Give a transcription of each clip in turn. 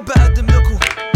بحب اقدم لكم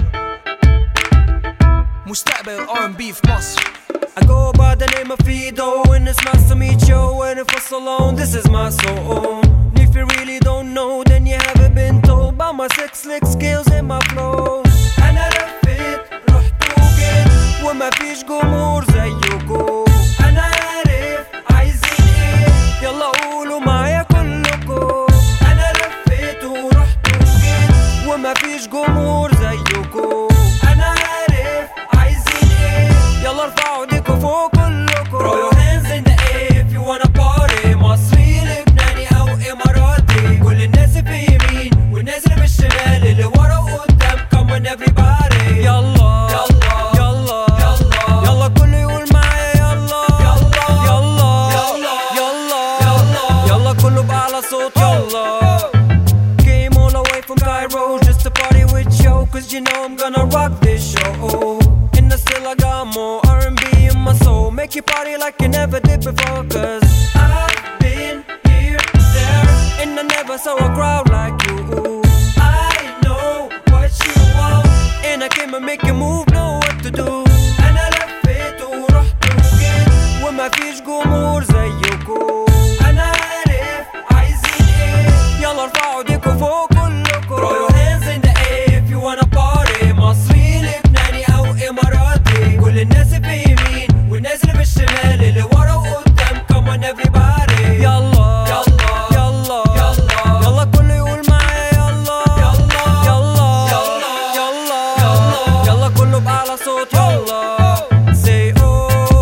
مستقبل الار ام بي في مصر I go by the name of Fido and it's nice to meet you and if it's alone this is my soul If you really don't know then you haven't been told about my six slick skills and my flows أنا لفيت رحت وجيت وما فيش جمهور زيكم أنا عارف عايزين ايه يلا قولوا معايا كلكم أنا لفيت ورحت وجيت وما فيش جمهور زيكم أنا عارف عايزين ايه يلا ارفعوا ايديكوا فوق كلكم Throw your hands in the air if you wanna party مصري لبناني او اماراتي كل الناس في يمين والناس اللي في الشمال اللي ورا وقدام come on everybody يلا يلا يلا يلا يلا كله يقول معايا يلا يلا يلا يلا يلا يلا كله بأعلى صوت يلا Came all the way from Cairo just to party with you Cause you know I'm gonna rock this show And I still I got more R&B in my soul Make you party like you never did before Cause I've been here, there And I never saw a crowd like you I know what you want And I came and make you move, know what to do أنا لفيت ورحت وجيت وما فيش جمهور زيكم أنا عارف عايزين ايه يلا ارفعوا ايديكوا فوق كلكم Throw your hands in the air if you wanna party مصري لبناني او اماراتي كل الناس في يمين والناس اللي في الشمال اللي ورا وقدام come on everybody يلا يلا يلا يلا يلا كله يقول معايا يلا يلا يلا يلا يلا يلا كله بأعلى صوت يلا say oh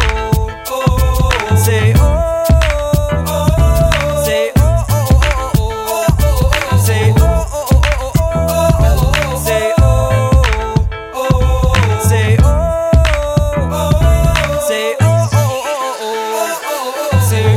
oh say oh oh say oh oh oh oh say oh oh oh oh say oh oh say oh say oh say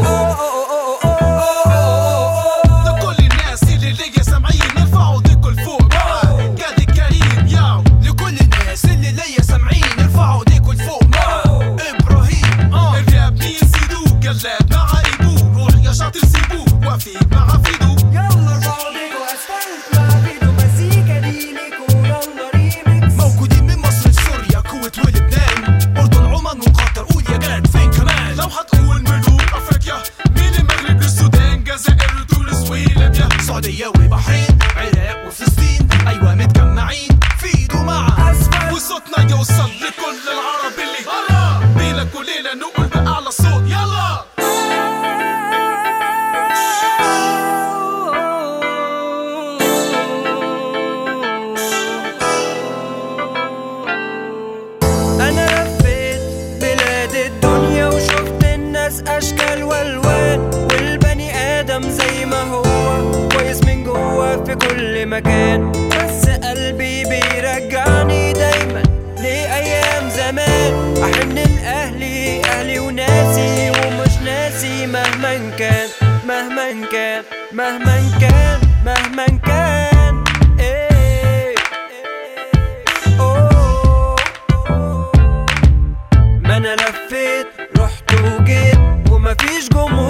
لكل الناس اللي ليا سامعين ارفعوا ايديكم لفوق معاه قاد الكريم ياو لكل الناس اللي ليا سامعين ارفعوا ايديكم لفوق معاه ابراهيم اه الراب مين زيدوه قلاد مع ايبوه روح يا شاطر سيبوه وفي مع فيدو يلا ارفعوا ايديكوا اسفلت مع فيديو مزيكا دي ليكوا يلا ريميكس موجودين من مصر لسوريا كويت ولبنان اردن عمان وقطر قول يا جاد فين كمان لو هتقول ملوك افريقيا من المغرب للسودان جزائر تونس وليبيا سعوديه وبحرين عراق وفلسطين ايوه متجمعين في ايده مع أسفل. وصوتنا يوصل لكل العرب اللي بينا كلنا نقول باعلى صوت يلا انا لفيت بلاد الدنيا وشفت الناس اشكال والوان والبني ادم زي ما هو كويس من جوه في كل مكان بس قلبي بيرجعني دايما لايام زمان احن لاهلي اهلي وناسي ومش ناسي مهما كان مهما كان مهما كان مهما كان إيه أوه ما انا لفيت رحت وجيت ومفيش جمهور